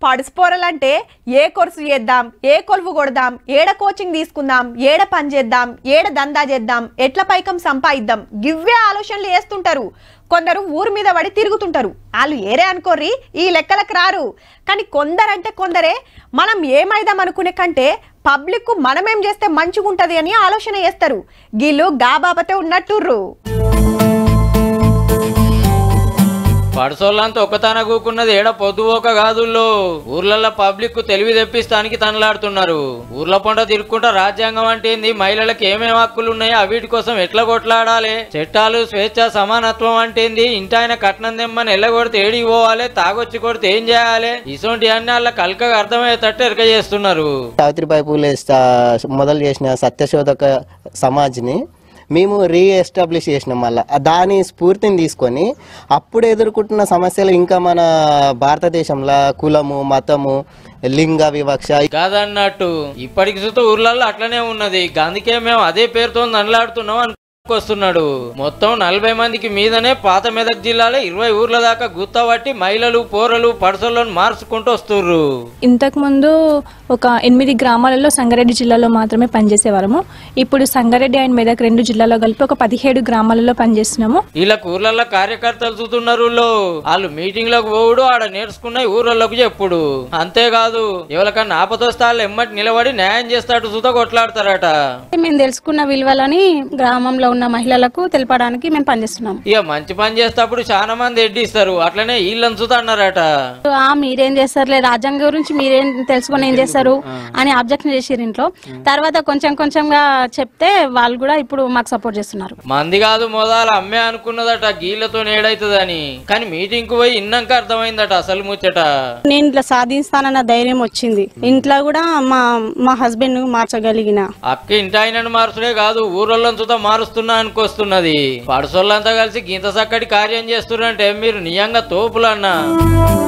పడుసుకోరాలంటే ఏ course చేద్దాం ఏ కొలువు కొడదాం ఏడ కోచింగ్ తీసుకుందాం ఏడ పని చేద్దాం ఏడ దందా చేద్దాం ఎట్ల పైకం సంపాదిద్దాం గివ్వే ఆలోచనలు వేస్తుంటారు కొందరు ఊరు మీద పడి తిరుగుతుంటారు వాళ్ళు ఏరే అనుకోర్రి ఈ లెక్కలకు రారు కానీ కొందరంటే కొందరే మనం ఏమైదాం అనుకునే కంటే పబ్లిక్ మనమేం చేస్తే మంచిగుంటది అని ఆలోచన చేస్తారు గీళ్ళు గా బాబతే ఉన్నట్టుర్రు పడసోళ్ళంతా ఒక్కతాన కూకున్నది ఏడ పొద్దుపోక కాదుల్లో ఊర్లలో పబ్లిక్ తెలివి తెప్పిస్తానికి తనలాడుతున్నారు ఊర్ల పొంట తిరుక్కుంటా రాజ్యాంగం అంటే ఏంది మహిళలకు ఏమేం హక్కులు ఉన్నాయో అవిటి కోసం ఎట్లా కొట్లాడాలి చట్టాలు స్వేచ్ఛ సమానత్వం అంటే ఏంది ఇంటాయన కట్నం తెమ్మని ఎల్లగొడితే ఏడికి పోవాలి తాగొచ్చి కొడితే ఏం చేయాలి ఇసోంటి అన్ని వాళ్ళ కలకగా అర్థమయ్యేటట్టు ఎరక చేస్తున్నారు సావిత్రిబాయి పూలే స్టా- మొదలు చేసిన సత్యశోధక సమాజ్ని మేము రీఎస్టాబ్లిష్ చేసినాం మళ్ళీ దాని స్ఫూర్తిని తీసుకొని అప్పుడు ఎదుర్కొంటున్న సమస్యలు ఇంకా మన భారతదేశంలో కులము మతము లింగ వివక్ష కాదన్నట్టు ఇప్పటికి సుత ఊర్లలో అట్లనే ఉన్నది అందుకే మేము అదే పేరుతో నల్లాడుతున్నాం అనుకొస్తున్నాడు మొత్తం నలభై మందికి మీదనే పాత మెదక్ జిల్లాలో ఇరవై ఊర్ల దాకా గుత్తబట్టి మహిళలు పోరలు పడసలను మార్చుకుంటూ వస్తుర్రు ఇంతకుముందు ఒక ఎనిమిది గ్రామాలలో సంగారెడ్డి జిల్లాలో మాత్రమే పనిచేసేవారము ఇప్పుడు సంగారెడ్డి అండ్ మెదక్ రెండు జిల్లాలో కలిపి ఒక పదిహేడు గ్రామాలలో పనిచేస్తున్నాము వీళ్ళకి ఊర్లలో కార్యకర్తలు చూస్తున్నారు ఊళ్ళో. వాళ్ళు మీటింగ్లకు పోవుడు ఆడ నేర్చుకున్న ఊర్లలోకి చెప్పుడు అంతేకాదు ఎవరికన్నా ఆపదొస్తే వాళ్ళు ఎమ్మటి నిలబడి న్యాయం చేస్తాడు చూత కొట్లాడతారట మేము తెలుసుకున్న విలువలని గ్రామంలో ఉన్న మహిళలకు తెలపడానికి మేము పనిచేస్తున్నాం ఇక మంచి పని చేసేటప్పుడు చాలా మంది ఎడ్డిస్తారు అట్లనే వీళ్ళని చూత అన్నారట ఆ మీరేం చేస్తారులే రాజ్యాంగం గురించి మీరేం తెలుసుకొని ఏం చేస్తారు అని అబ్జెక్షన్ చేసారు ఇంట్లో తర్వాత కొంచెం కొంచెంగా చెప్తే వాళ్ళు కూడా ఇప్పుడు మాకు సపోర్ట్ చేస్తున్నారు మంది కాదు మొదలు అమ్మే అనుకున్నదట గీళ్ళతో ఏడైతుందని కానీ మీటింగ్ కు పోయి ఇన్నాక అర్థమైందట అసలు ముచ్చట నేను ఇట్లా సాధిస్తానన్న ధైర్యం వచ్చింది ఇంట్లో కూడా మా మా హస్బెండ్ మార్చగలిగిన అక్క ఇంటి ఆయనను మార్చుడే కాదు ఊరోళ్ళని చూత మారుస్తున్నా అనుకొస్తున్నది పడసోళ్ళంతా కలిసి గింత చక్కటి కార్యం చేస్తున్నారంటే మీరు నిజంగా తోపులన్నా